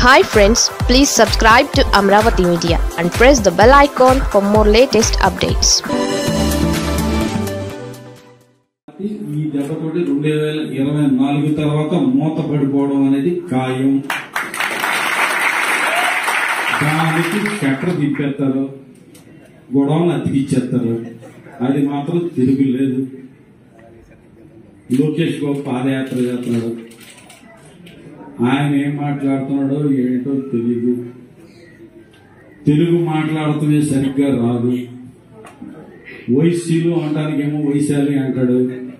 Hi friends please subscribe to Amaravati media and press the bell icon for more latest updates ఈ దెబ్బతోటి రెండు వేల ఇరవై నాలుగు తర్వాత మూత పడిపోవడం అనేది ఖాయం దానికి షట్టర్ తిప్పేస్తారు గొడవను అతికిచ్చేస్తారు అది మాత్రం తిరుగు లేదు లోకేష్ బాబు పాదయాత్ర చేస్తున్నాడు ఆయన ఏం మాట్లాడుతున్నాడో ఏంటో తెలియదు తెలుగు మాట్లాడుతూనే సరిగ్గా రాదు వైసీలు అంటానికేమో వైశాలి అంటాడు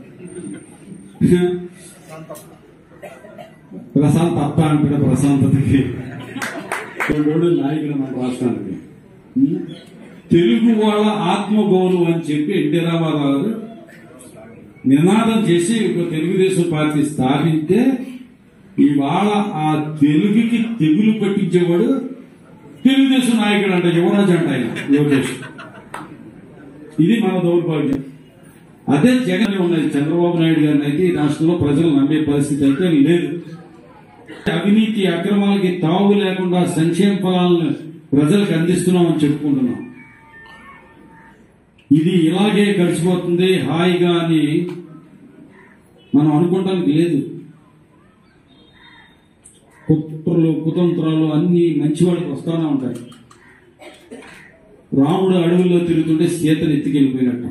ప్రశాంత్ అప్ప అంటాడు ప్రశాంతతకి రెండు నాయకుడు మన రాష్ట్రానికి ఉం? తెలుగు వాళ్ళ ఆత్మగౌరవం అని చెప్పి ఎన్టీ రామారావు గారు నినాదం చేసి ఒక తెలుగుదేశం పార్టీ స్థాపిస్తే ఇవాళ ఆ తెలుగుకి తెగులు పట్టించేవాడు తెలుగుదేశం నాయకుడు అంట యువరాజు అంట ఆయన లోకేష్ ఇది మన దౌర్భాగ్యం అదే జగన్ ఉన్నది చంద్రబాబు నాయుడు గారిని అయితే ఈ రాష్ట్రంలో ప్రజలు నమ్మే పరిస్థితి అయితే లేదు అవినీతి అక్రమాలకి తావు లేకుండా సంక్షేమ ఫలాలను ప్రజలకు అందిస్తున్నామని చెప్పుకుంటున్నాం ఇది ఇలాగే గడిచిపోతుంది హాయిగా అని మనం అనుకోవడానికి లేదు కుట్రలు కుతంత్రాలు అన్ని మంచి వాళ్ళకి వస్తానే ఉంటాయి రాముడు అడవుల్లో తిరుగుతుంటే సీతను ఎత్తుకెళ్ళిపోయినట్టు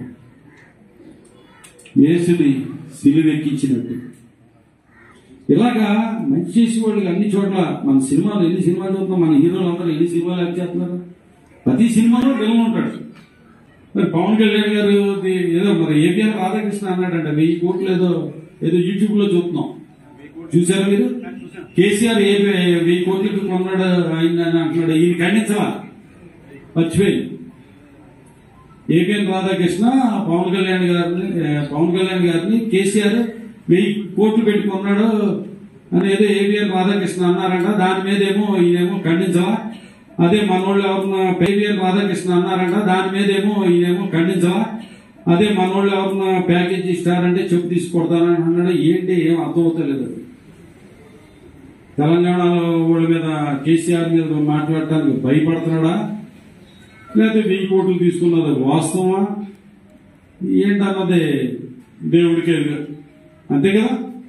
యేసుని సిలువెక్కించినట్టు ఇలాగా మంచి చేసే వాళ్ళకి అన్ని చోట్ల మన సినిమాలు ఎన్ని సినిమాలు చూస్తున్నాం మన హీరోలు అందరూ ఎన్ని సినిమాలు యాక్ట్ చేస్తున్నారు ప్రతి సినిమాలో విలన్ ఉంటాడు మరి పవన్ కళ్యాణ్ గారు ఇది ఏదో మరి ఏపీఆర్ రాధాకృష్ణ అన్నాడంట వెయ్యి కోట్లు ఏదో ఏదో యూట్యూబ్ లో చూస్తున్నాం చూసారా మీరు కేసీఆర్ ఏ వెయ్యి కోట్లకి కొన్నాడు ఆయన అని అంటున్నాడు ఈయన ఖండించలా మర్చిపోయింది ఏపీఎన్ రాధాకృష్ణ పవన్ కళ్యాణ్ గారిని ఏ, పవన్ కళ్యాణ్ గారిని కేసీఆర్ వెయ్యి కోట్లు పెట్టుకున్నాడు అని ఏదో ఏపీఎన్ రాధాకృష్ణ అన్నారంట దాని మీద ఏమో ఈయనేమో ఖండించలా అదే మనోళ్ళు ఎవరన్నా ఏపీఎన్ రాధాకృష్ణ అన్నారంట దాని మీద ఏమో ఈయనేమో ఖండించలా అదే మనోళ్ళు ఎవరన్నా ప్యాకేజ్ ఇస్తారంటే చెప్పు తీసుకొడతానని అన్నాడు ఏంటి ఏం అర్థం అవుతలేదు తెలంగాణలో వాళ్ళ మీద కేసీఆర్ మీద మాట్లాడటానికి భయపడుతున్నాడా లేకపోతే వెయ్యి కోట్లు తీసుకున్నది వాస్తవమా ఏంటన్నది దేవుడికి ఎరుగు. అంతే కదా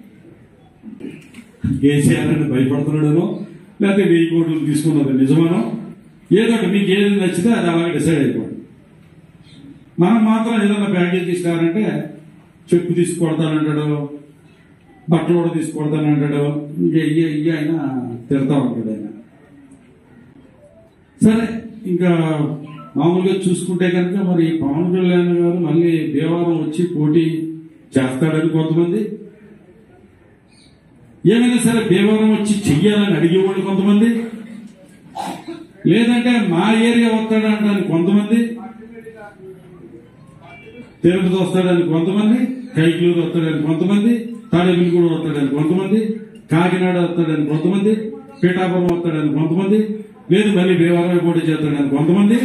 కేసీఆర్ అని భయపడుతున్నాడేమో లేకపోతే వెయ్యి కోట్లు తీసుకున్నది నిజమనో ఏదో ఒకటి మీకు ఏది నచ్చితే అది అలాగే డిసైడ్ అయిపోండి మనం మాత్రం ఏదైనా ప్యాకేజ్ ఇస్తారంటే చెప్పు తీసుకొడతానంటాడు బట్టలు కూడా తీసుకొడతానంటాడు ఇంకా ఇయ్య ఇయ్య ఆయన తిడతా ఉంటాడు ఆయన సరే ఇంకా మామూలుగా చూసుకుంటే కనుక మరి పవన్ కళ్యాణ్ గారు మళ్ళీ దేవారం వచ్చి పోటీ చేస్తాడని కొంతమంది ఏమైనా సరే దేవారం వచ్చి చెయ్యాలని అడిగేవాళ్ళు కొంతమంది లేదంటే మా ఏరియా వస్తాడంటానికి కొంతమంది తిరుపతి వస్తాడని కొంతమంది కైకలూరు వస్తాడని కొంతమంది తాడేపల్లిగూడ వస్తాడని కొంతమంది కాకినాడ వస్తాడని కొంతమంది పీఠాపురం వస్తాడని కొంతమంది లేదు మళ్ళీ దేవాలయం పోటీ చేస్తాడని కొంతమంది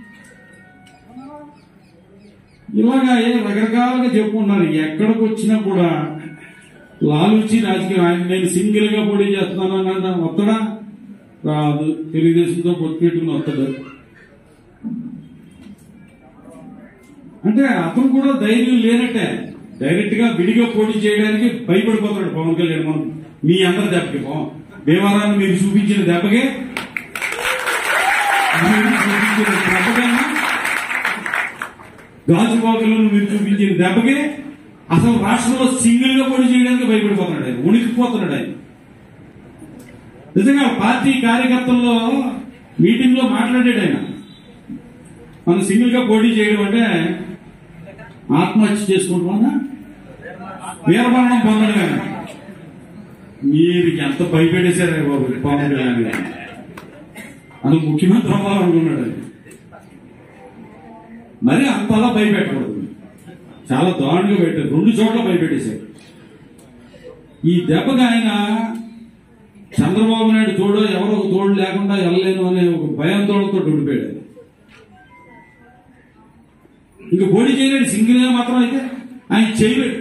ఇలాగా ఏ రకరకాలుగా చెప్పుకున్నారు ఎక్కడికి వచ్చినా కూడా లాలూచి రాజకీయం ఆయన నేను సింగిల్ గా పోటీ చేస్తున్నాను అన్న వస్తాడా రాదు తెలుగుదేశంతో పొత్తు పెట్టుకుని వస్తాడు అంటే అతను కూడా ధైర్యం లేనట్టే డైరెక్ట్ గా విడిగా పోటీ చేయడానికి భయపడిపోతాడు పవన్ కళ్యాణ్ మనం మీ అందరి దెబ్బకి పవన్ దేవారాన్ని మీరు చూపించిన దెబ్బకే మీరు చూపించిన దెబ్బకైనా గాజువాకలను మీరు చూపించిన దెబ్బకే అసలు రాష్ట్రంలో సింగిల్ గా పోటీ చేయడానికి భయపడిపోతున్నాడు ఆయన ఉనికిపోతున్నాడు ఆయన నిజంగా పార్టీ కార్యకర్తల్లో మీటింగ్ లో మాట్లాడాడు ఆయన మనం సింగిల్ గా పోటీ చేయడం అంటే ఆత్మహత్య చేసుకుంటున్నా వీరమరణం పొందడమే మీరు ఎంత భయపెట్టేశారే బాబు పవన్ కళ్యాణ్ గారు అది ముఖ్యమంత్రి అవ్వాలనుకున్నాడు ఆయన మరి అంతలా భయపెట్టకూడదు చాలా దారుణంగా పెట్టారు రెండు చోట్ల భయపెట్టేశారు ఈ దెబ్బకి ఆయన చంద్రబాబు నాయుడు తోడు ఎవరో ఒక తోడు లేకుండా వెళ్ళలేను అనే ఒక భయాందోళనతో ఉండిపోయాడు ఇంకా పోటీ చేయలేడు సింగిల్ గా మాత్రం అయితే ఆయన చేయలేడు